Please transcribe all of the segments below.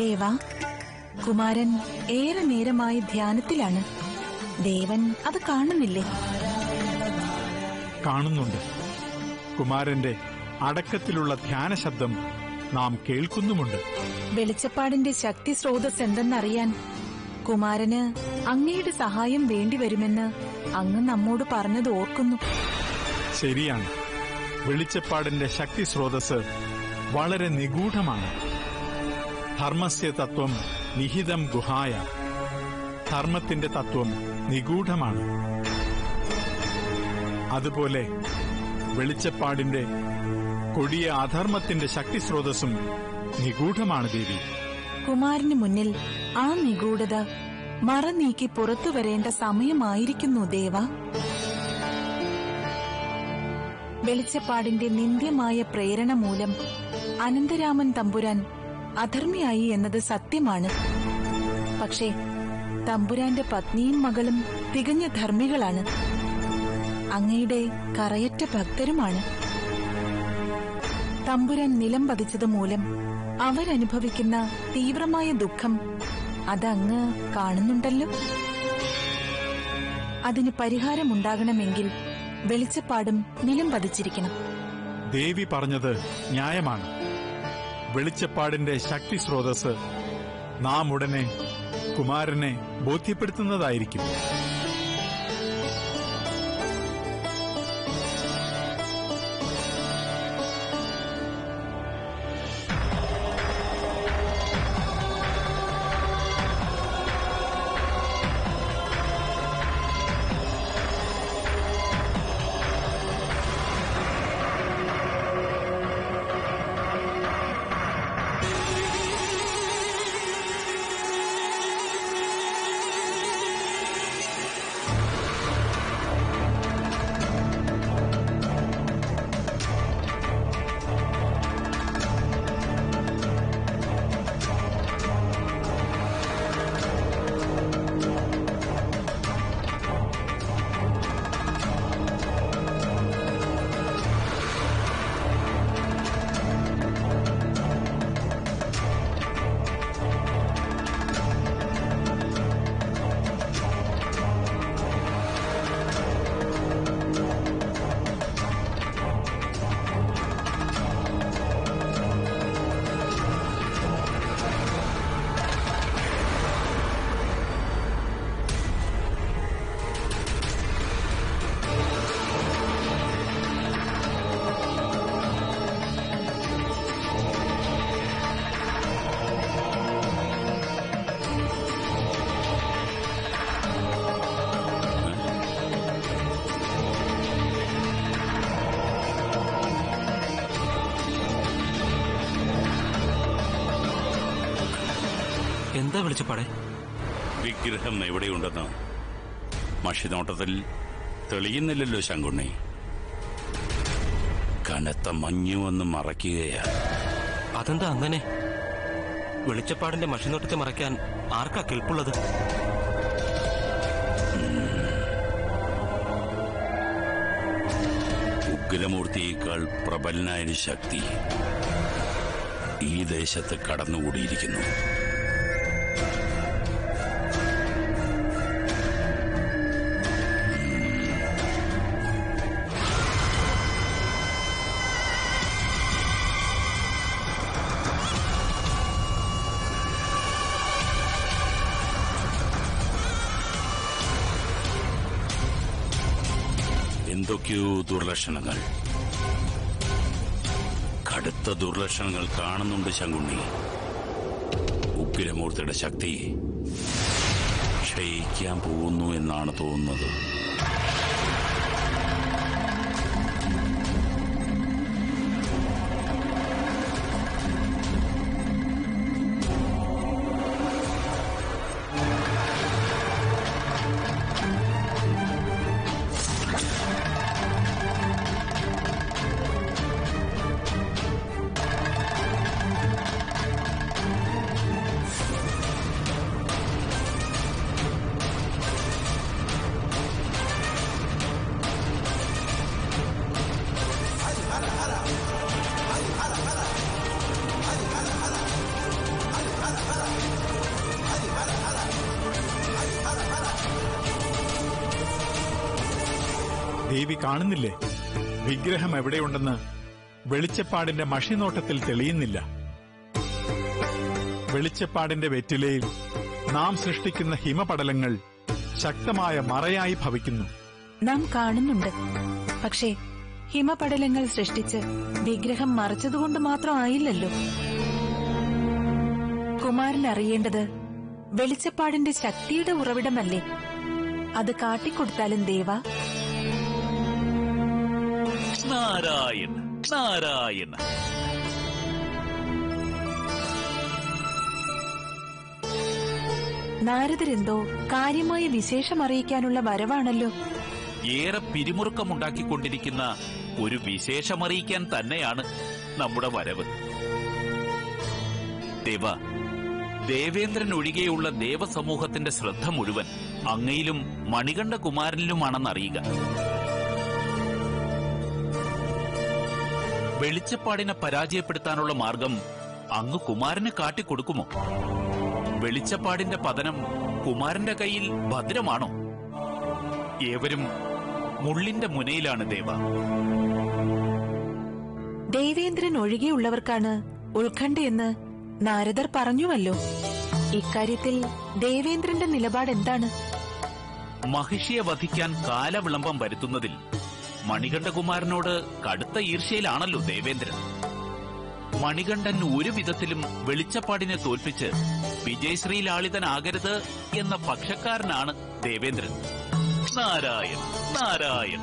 ദേവ കുമാരൻ ഏറെ നേരമായി ധ്യാനത്തിലാണ് ദേവൻ അത് കാണുന്നില്ലേ കാണുന്നുണ്ട് കുമാരന്റെ അടക്കത്തിലുള്ള ധ്യാന ശബ്ദം നാം കേൾക്കുന്നുമുണ്ട് വെളിച്ചപ്പാടിന്റെ ശക്തി സ്രോതസ് എന്തെന്നറിയാൻ കുമാരന് അങ്ങയുടെ സഹായം വേണ്ടിവരുമെന്ന് അങ്ങ് നമ്മോട് പറഞ്ഞത് ഓർക്കുന്നു ശരിയാണ് വെളിച്ചപ്പാടിന്റെ ശക്തി സ്രോതസ് വളരെ നിഗൂഢമാണ് ധർമ്മസ്യ തത്വം നിഹിതം ഗുഹായ ധർമ്മത്തിന്റെ തത്വം നിഗൂഢമാണ് അതുപോലെ വെളിച്ചപ്പാടിന്റെ കൊടിയ അധർമ്മത്തിന്റെ ശക്തി സ്രോതസ്സും നിഗൂഢമാണ് ദേവി കുമാരന് മുന്നിൽ ആ നിഗൂഢത മറ നീക്കി പുറത്തു വരേണ്ട സമയമായിരിക്കുന്നു ദേവ വെളിച്ചപ്പാടിന്റെ നിന്ദ്യമായ പ്രേരണ മൂലം അനന്തരാമൻ തമ്പുരാൻ അധർമ്മിയായി എന്നത് സത്യമാണ് പക്ഷേ തമ്പുരാന്റെ പത്നിയും മകളും തികഞ്ഞ ധർമ്മികളാണ് അങ്ങയുടെ കറയറ്റ ഭക്തരുമാണ് തമ്പുരാൻ നിലം പതിച്ചത് മൂലം അവരനുഭവിക്കുന്ന തീവ്രമായ ദുഃഖം അതങ്ങ് കാണുന്നുണ്ടല്ലോ അതിന് പരിഹാരമുണ്ടാകണമെങ്കിൽ വെളിച്ചപ്പാടും നിലം പതിച്ചിരിക്കണം ദേവി പറഞ്ഞത് ന്യായമാണ് വെളിച്ചപ്പാടിന്റെ ശക്തി സ്രോതസ് നാം ഉടനെ കുമാരനെ ബോധ്യപ്പെടുത്തുന്നതായിരിക്കും എന്താ വെളിച്ചപ്പാടെ വിഗ്രഹം എവിടെയുണ്ടെന്ന് മഷിനോട്ടത്തിൽ തെളിയുന്നില്ലല്ലോ ശങ്കുണ്ണി കനത്ത മഞ്ഞു വന്ന് മറയ്ക്കുകയാ അതെന്താ അങ്ങനെ വെളിച്ചപ്പാടിന്റെ മഷിനോട്ടത്തെ മറയ്ക്കാൻ ആർക്കാ കെൽപ്പുള്ളത് ഉഗ്രമൂർത്തിയേക്കാൾ പ്രബലനായ ശക്തി ഈ ദേശത്ത് കടന്നുകൂടിയിരിക്കുന്നു എന്തൊക്കെയോ ദുർലക്ഷണങ്ങൾ കടുത്ത ദുർലക്ഷണങ്ങൾ കാണുന്നുണ്ട് ശങ്കുണ്ണി ഉഗ്രമൂർത്തിയുടെ ശക്തി ക്ഷയിക്കാൻ പോകുന്നു എന്നാണ് തോന്നുന്നത് ദേവി കാണുന്നില്ലേ വിഗ്രഹം എവിടെയുണ്ടെന്ന് വെളിച്ചപ്പാടിന്റെ മഷിനോട്ടത്തിൽ തെളിയുന്നില്ല വെളിച്ചപ്പാടിന്റെ വെറ്റിലയിൽ നാം സൃഷ്ടിക്കുന്ന ഹിമപടലങ്ങൾ ശക്തമായ മറയായി ഭവിക്കുന്നു നാം കാണുന്നുണ്ട് പക്ഷേ ഹിമപടലങ്ങൾ സൃഷ്ടിച്ച് വിഗ്രഹം മറച്ചതുകൊണ്ട് മാത്രം ആയില്ലല്ലോ കുമാരൻ അറിയേണ്ടത് വെളിച്ചപ്പാടിന്റെ ശക്തിയുടെ ഉറവിടമല്ലേ അത് കാട്ടിക്കൊടുത്താലും ദേവ നാരായണ നാരായണ നാരദരെന്തോ കാര്യമായ വിശേഷം അറിയിക്കാനുള്ള വരവാണല്ലോ ഏറെ പിരിമുറുക്കമുണ്ടാക്കിക്കൊണ്ടിരിക്കുന്ന ഒരു വിശേഷമറിയിക്കാൻ തന്നെയാണ് നമ്മുടെ വരവ് ദേവ ദേവേന്ദ്രൻ ഒഴികെയുള്ള ദേവസമൂഹത്തിന്റെ ശ്രദ്ധ മുഴുവൻ അങ്ങയിലും മണികണ്ഠ കുമാരനിലുമാണെന്നറിയുക വെളിച്ചപ്പാടിനെ പരാജയപ്പെടുത്താനുള്ള മാർഗം അങ്ങ് കുമാരന് കാട്ടിക്കൊടുക്കുമോ വെളിച്ചപ്പാടിന്റെ പതനം കുമാരന്റെ കയ്യിൽ ഭദ്രമാണോ ഏവരും മുള്ളിന്റെ മുനയിലാണ് ദേവ ദേവേന്ദ്രൻ ഒഴികെയുള്ളവർക്കാണ് ഉത്കണ്ഠയെന്ന് നാരദർ പറഞ്ഞുവല്ലോ ഇക്കാര്യത്തിൽ ദേവേന്ദ്രന്റെ നിലപാട് എന്താണ് മഹിഷിയെ വധിക്കാൻ കാലവിളംബം വരുത്തുന്നതിൽ മണികണ്ഠകുമാരനോട് കടുത്ത ഈർഷ്യയിലാണല്ലോ ദേവേന്ദ്രൻ മണികണ്ഠൻ ഒരു വിധത്തിലും വെളിച്ചപ്പാടിനെ തോൽപ്പിച്ച് വിജയശ്രീലാളിതനാകരുത് എന്ന പക്ഷക്കാരനാണ് ദേവേന്ദ്രൻ നാരായണ നാരായണ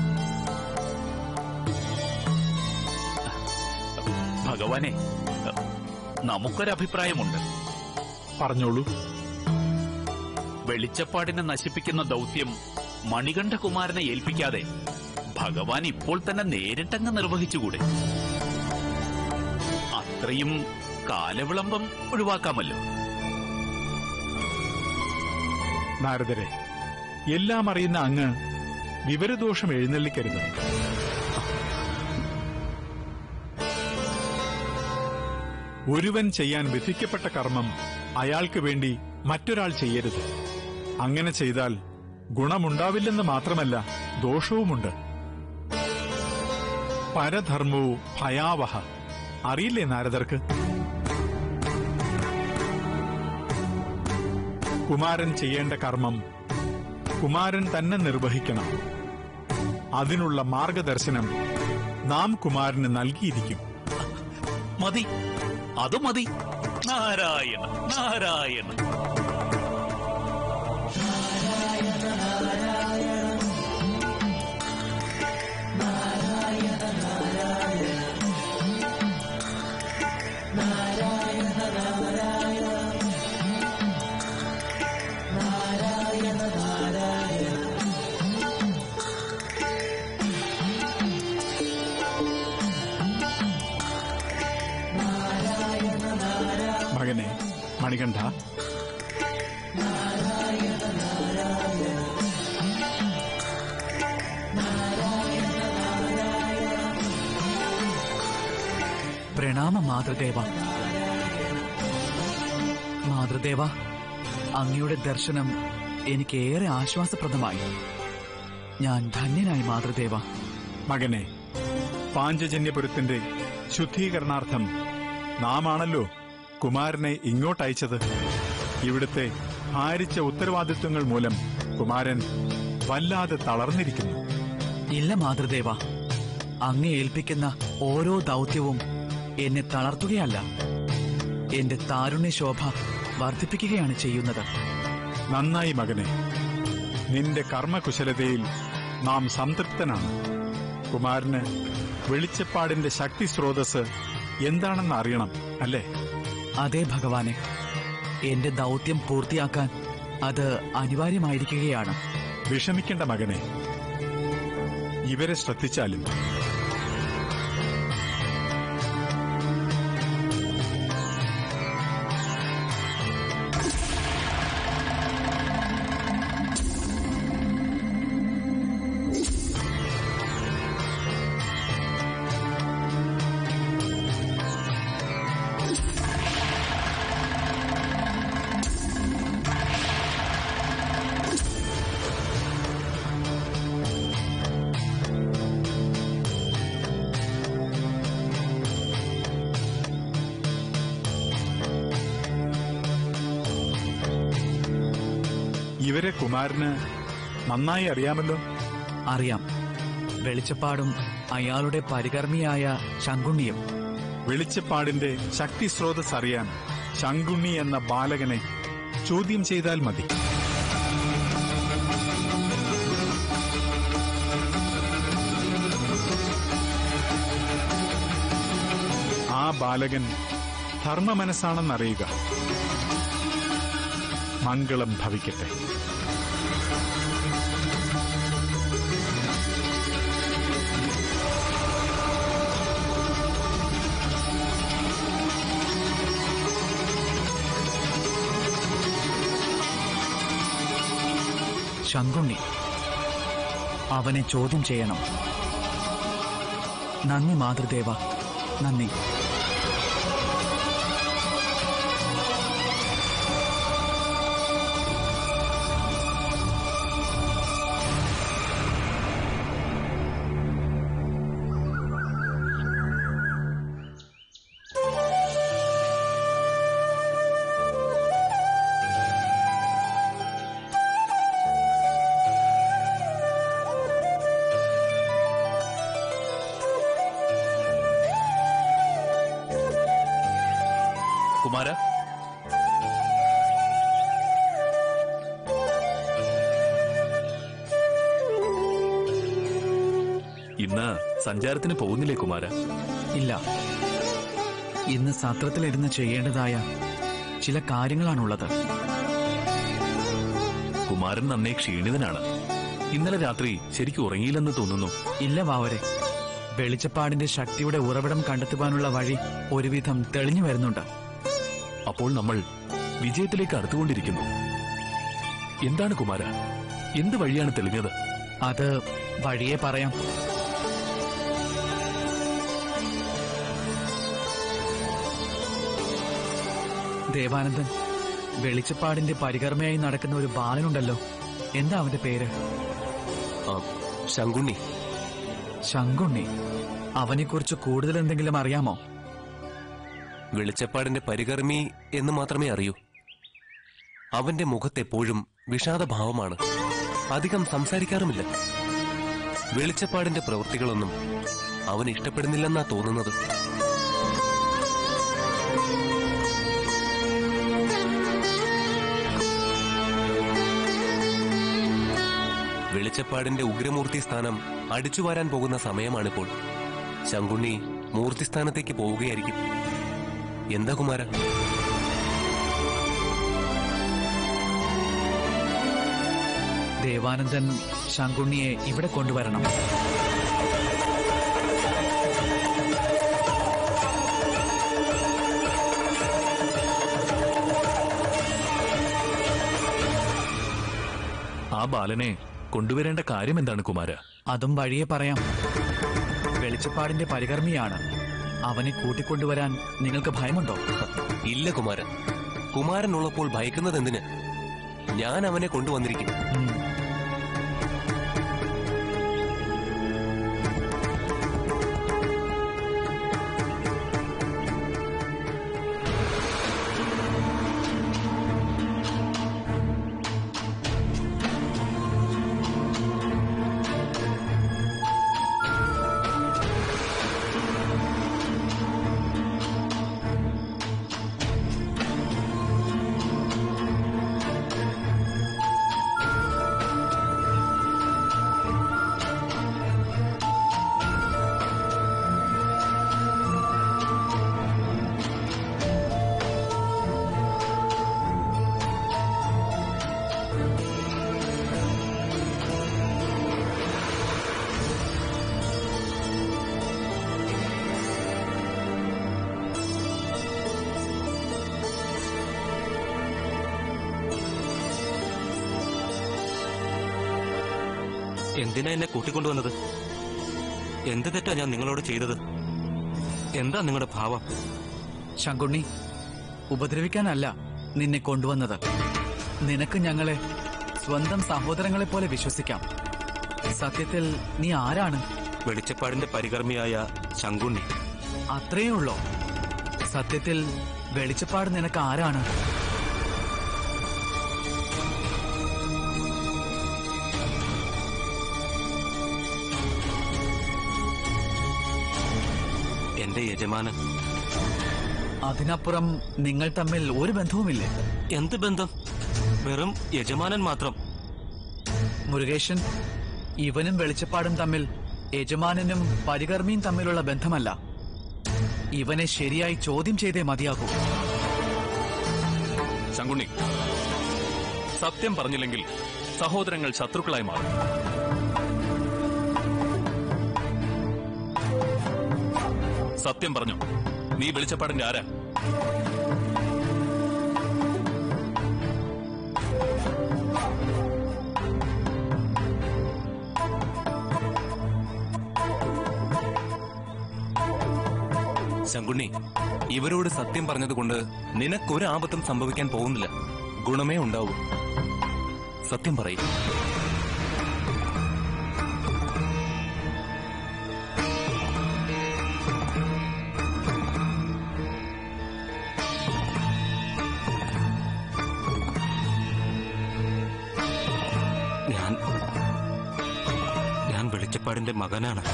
ഭഗവാനെ നമുക്കൊരഭിപ്രായമുണ്ട് പറഞ്ഞോളൂ വെളിച്ചപ്പാടിനെ നശിപ്പിക്കുന്ന ദൗത്യം മണികണ്ഠകുമാരനെ ഏൽപ്പിക്കാതെ ഭഗവാൻ ഇപ്പോൾ തന്നെ നേരിട്ടങ്ങ് നിർവഹിച്ചുകൂടെ അത്രയും കാലവിളംബം ഒഴിവാക്കാമല്ലോ നാരദരെ എല്ലാം അറിയുന്ന അങ്ങ് വിവരദോഷം എഴുന്നള്ളിക്കരുത് ഒരുവൻ ചെയ്യാൻ വിധിക്കപ്പെട്ട കർമ്മം അയാൾക്ക് വേണ്ടി മറ്റൊരാൾ ചെയ്യരുത് അങ്ങനെ ചെയ്താൽ ഗുണമുണ്ടാവില്ലെന്ന് മാത്രമല്ല ദോഷവുമുണ്ട് പരധർമ്മവും ഭയാവഹ അറിയില്ലേ നാരദർക്ക് കുമാരൻ ചെയ്യേണ്ട കർമ്മം കുമാരൻ തന്നെ നിർവഹിക്കണം അതിനുള്ള മാർഗദർശനം നാം കുമാരന് നൽകിയിരിക്കും മതി അത് മതി നാരായണ നാരായണ മകനെ മണികണ്ഠ പ്രണാമം മാതൃദേവ മാതൃദേവ അങ്ങയുടെ ദർശനം എനിക്ക് ഏറെ ആശ്വാസപ്രദമായി ഞാൻ ധന്യനായി മാതൃദേവ മകനെ പാഞ്ചജന്യപുരത്തിന്റെ ശുദ്ധീകരണാർത്ഥം നാമാണല്ലോ കുമാരനെ ഇങ്ങോട്ടയച്ചത് ഇവിടുത്തെ ഭാരിച്ച ഉത്തരവാദിത്വങ്ങൾ മൂലം കുമാരൻ വല്ലാതെ തളർന്നിരിക്കുന്നു ഇല്ല മാതൃദേവ അങ്ങേ ഏൽപ്പിക്കുന്ന ഓരോ ദൗത്യവും എന്നെ തളർത്തുകയല്ല എന്റെ താരുണ്യ ശോഭ വർദ്ധിപ്പിക്കുകയാണ് ചെയ്യുന്നത് നന്നായി മകനെ നിന്റെ കർമ്മകുശലതയിൽ നാം സംതൃപ്തനാണ് കുമാരന് വെളിച്ചപ്പാടിന്റെ ശക്തി സ്രോതസ് എന്താണെന്ന് അറിയണം അല്ലേ അതെ ഭഗവാനെ എന്റെ ദൗത്യം പൂർത്തിയാക്കാൻ അത് അനിവാര്യമായിരിക്കുകയാണ് വിഷമിക്കേണ്ട മകനെ ഇവരെ ശ്രദ്ധിച്ചാലും ഇവരെ കുമാരന് നന്നായി അറിയാമല്ലോ അറിയാം വെളിച്ചപ്പാടും അയാളുടെ പരികർമ്മിയായ ശങ്കുണ്ണിയും വെളിച്ചപ്പാടിന്റെ ശക്തി സ്രോതസ് അറിയാൻ ശങ്കുണ്ണി എന്ന ബാലകനെ ചോദ്യം ചെയ്താൽ മതി ആ ബാലകൻ ധർമ്മ മനസ്സാണെന്നറിയുക മംഗളം ഭവിക്കട്ടെ ശങ്കുണ്ണി അവനെ ചോദ്യം ചെയ്യണം നന്ദി മാതൃദേവ നന്ദി കുമാര ഇന്ന് സഞ്ചാരത്തിന് പോകുന്നില്ലേ കുമാര ഇല്ല ഇന്ന് സത്രത്തിലിരുന്ന് ചെയ്യേണ്ടതായ ചില കാര്യങ്ങളാണുള്ളത് കുമാരൻ നന്നേ ക്ഷീണിതനാണ് ഇന്നലെ രാത്രി ശരിക്കും ഉറങ്ങിയില്ലെന്ന് തോന്നുന്നു ഇല്ല വാവരെ വെളിച്ചപ്പാടിന്റെ ശക്തിയുടെ ഉറവിടം കണ്ടെത്തുവാനുള്ള വഴി ഒരുവിധം തെളിഞ്ഞു വരുന്നുണ്ട് അപ്പോൾ നമ്മൾ വിജയത്തിലേക്ക് അടുത്തുകൊണ്ടിരിക്കുന്നു എന്താണ് കുമാര എന്ത് വഴിയാണ് തെളിഞ്ഞത് അത് വഴിയെ പറയാം ദേവാനന്ദൻ വെളിച്ചപ്പാടിന്റെ പരികർമ്മയായി നടക്കുന്ന ഒരു ബാലനുണ്ടല്ലോ എന്താ അവന്റെ പേര് ശങ്കുണ്ണി ശങ്കുണ്ണി അവനെക്കുറിച്ച് കൂടുതൽ എന്തെങ്കിലും അറിയാമോ വെളിച്ചപ്പാടിന്റെ പരികർമ്മി എന്ന് മാത്രമേ അറിയൂ അവന്റെ മുഖത്തെപ്പോഴും വിഷാദഭാവമാണ് അധികം സംസാരിക്കാറുമില്ല വെളിച്ചപ്പാടിന്റെ പ്രവൃത്തികളൊന്നും അവൻ ഇഷ്ടപ്പെടുന്നില്ലെന്നാ തോന്നുന്നത് വെളിച്ചപ്പാടിന്റെ ഉഗ്രമൂർത്തി സ്ഥാനം അടിച്ചുവാരാൻ പോകുന്ന സമയമാണിപ്പോൾ ശങ്കുണ്ണി മൂർത്തിസ്ഥാനത്തേക്ക് പോവുകയായിരിക്കും എന്താ കുമാര ദേവാനന്ദൻ ശങ്കുണ്ണിയെ ഇവിടെ കൊണ്ടുവരണം ആ ബാലനെ കൊണ്ടുവരേണ്ട കാര്യം എന്താണ് കുമാര അതും വഴിയെ പറയാം വെളിച്ചപ്പാടിന്റെ പരികർമ്മിയാണ് അവനെ കൂട്ടിക്കൊണ്ടുവരാൻ നിങ്ങൾക്ക് ഭയമുണ്ടോ ഇല്ല കുമാരൻ കുമാരൻ ഉള്ളപ്പോൾ ഭയക്കുന്നത് എന്തിന് ഞാൻ അവനെ കൊണ്ടുവന്നിരിക്കും ഉം. എന്തിനാ എന്നെ കൂട്ടിക്കൊണ്ടുവന്നത് എന്ത് തെറ്റാ ഞാൻ നിങ്ങളോട് ചെയ്തത് എന്താ നിങ്ങളുടെ ഭാവം ശങ്കുണ്ണി ഉപദ്രവിക്കാനല്ല നിന്നെ കൊണ്ടുവന്നത് നിനക്ക് ഞങ്ങളെ സ്വന്തം സഹോദരങ്ങളെ പോലെ വിശ്വസിക്കാം സത്യത്തിൽ നീ ആരാണ് വെളിച്ചപ്പാടിന്റെ പരികർമ്മിയായ ശങ്കുണ്ണി അത്രയേ ഉള്ളോ സത്യത്തിൽ വെളിച്ചപ്പാട് നിനക്ക് ആരാണ് എന്റെ യജമാനൻ അതിനപ്പുറം നിങ്ങൾ തമ്മിൽ ഒരു ബന്ധവുമില്ലേ എന്ത് ബന്ധം വെറും യജമാനൻ മാത്രം മുരുകേശൻ ഇവനും വെളിച്ചപ്പാടും തമ്മിൽ യജമാനനും പരികർമ്മിയും തമ്മിലുള്ള ബന്ധമല്ല ഇവനെ ശരിയായി ചോദ്യം ചെയ്തേ മതിയാകൂ ശങ്കുണ്ണി സത്യം പറഞ്ഞില്ലെങ്കിൽ സഹോദരങ്ങൾ ശത്രുക്കളായി മാറും സത്യം പറഞ്ഞു നീ വെളിച്ചപ്പാടിന്റെ ആരാ ശങ്കുണ്ണി ഇവരോട് സത്യം പറഞ്ഞതുകൊണ്ട് നിനക്കൊരു ആപത്തും സംഭവിക്കാൻ പോകുന്നില്ല ഗുണമേ ഉണ്ടാവൂ സത്യം പറയും ഞാൻ ഞാൻ വെളിച്ചപ്പാടിന്റെ മകനാണ്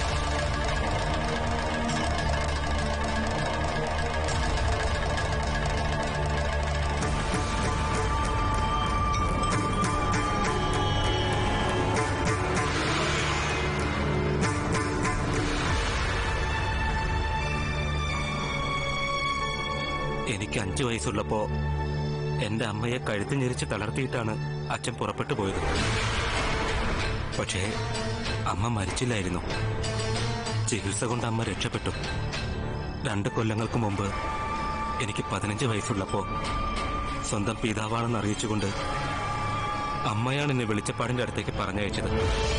എനിക്ക് അഞ്ചു വയസ്സുള്ളപ്പോ എന്റെ അമ്മയെ കഴുത്ത് ഞെരിച്ച് തളർത്തിയിട്ടാണ് അച്ഛൻ പുറപ്പെട്ടു പോയത് പക്ഷേ അമ്മ മരിച്ചില്ലായിരുന്നു ചികിത്സ കൊണ്ട് അമ്മ രക്ഷപ്പെട്ടു രണ്ട് കൊല്ലങ്ങൾക്ക് മുമ്പ് എനിക്ക് പതിനഞ്ച് വയസ്സുള്ളപ്പോ സ്വന്തം പിതാവാണെന്ന് അറിയിച്ചുകൊണ്ട് അമ്മയാണ് എന്നെ വെളിച്ചപ്പാടിന്റെ അടുത്തേക്ക് പറഞ്ഞയച്ചത്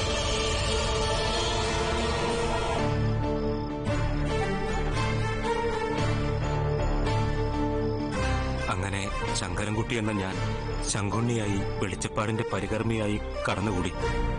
അങ്ങനെ ശങ്കരൻകുട്ടി എന്ന ഞാൻ ശങ്കുണ്ണിയായി വെളിച്ചപ്പാടിന്റെ പരികർമ്മിയായി കടന്നുകൂടി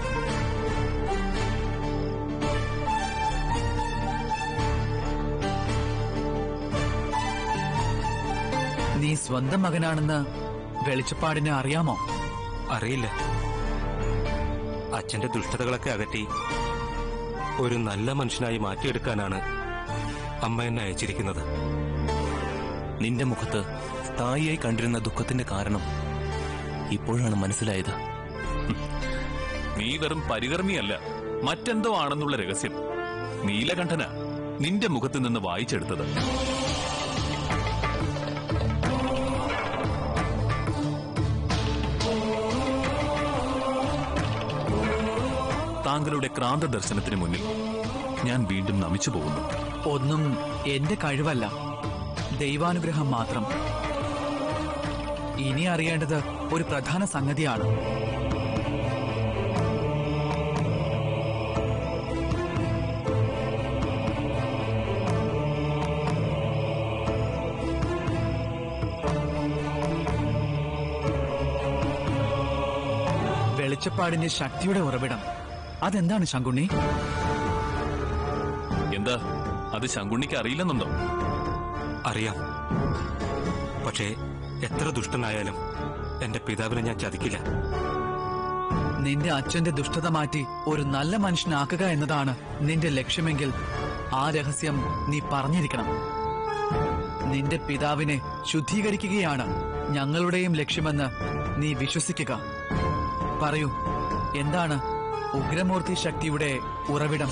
നീ സ്വന്തം മകനാണെന്ന് വെളിച്ചപ്പാടിന് അറിയാമോ അറിയില്ല അച്ഛന്റെ ദുഷ്ടതകളൊക്കെ അകറ്റി ഒരു നല്ല മനുഷ്യനായി മാറ്റിയെടുക്കാനാണ് അമ്മ എന്നെ അയച്ചിരിക്കുന്നത് നിന്റെ മുഖത്ത് സ്ഥായിയായി കണ്ടിരുന്ന ദുഃഖത്തിന്റെ കാരണം ഇപ്പോഴാണ് മനസ്സിലായത് ഹും. നീ വെറും പരികർമ്മിയല്ല മറ്റെന്തോ ആണെന്നുള്ള രഹസ്യം നീലകണ്ഠന നിന്റെ മുഖത്ത് നിന്ന് വായിച്ചെടുത്തത് താങ്കളുടെ ക്രാന്ത ദർശനത്തിന് മുന്നിൽ ഞാൻ വീണ്ടും നമിച്ചു പോകുന്നു ഒന്നും എന്റെ കഴിവല്ല ദൈവാനുഗ്രഹം മാത്രം ഇനി അറിയേണ്ടത് ഒരു പ്രധാന സംഗതിയാണ് വെളിച്ചപ്പാടിന്റെ ശക്തിയുടെ ഉറവിടം അതെന്താണ് ശങ്കുണ്ണി എന്താ അത് ശങ്കുണ്ണിക്ക് അറിയില്ലെന്നുണ്ടോ അറിയാം പക്ഷേ എത്ര ദുഷ്ടനായാലും എന്റെ പിതാവിനെ ഞാൻ ചതിക്കില്ല നിന്റെ അച്ഛന്റെ ദുഷ്ടത മാറ്റി ഒരു നല്ല മനുഷ്യനാക്കുക എന്നതാണ് നിന്റെ ലക്ഷ്യമെങ്കിൽ ആ രഹസ്യം നീ പറഞ്ഞിരിക്കണം നിന്റെ പിതാവിനെ ശുദ്ധീകരിക്കുകയാണ് ഞങ്ങളുടെയും ലക്ഷ്യമെന്ന് നീ വിശ്വസിക്കുക പറയൂ എന്താണ് ഉഗ്രമൂർത്തി ശക്തിയുടെ ഉറവിടം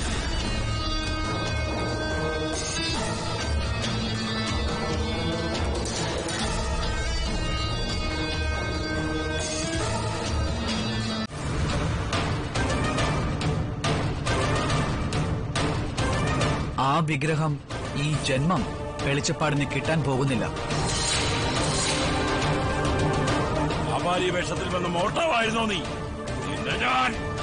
ആ വിഗ്രഹം ഈ ജന്മം വെളിച്ചപ്പാടിന് കിട്ടാൻ പോകുന്നില്ല അപാരി വേഷത്തിൽ വന്ന് മോട്ടമായിരുന്നോ നീ നിന്നെ ഞാൻ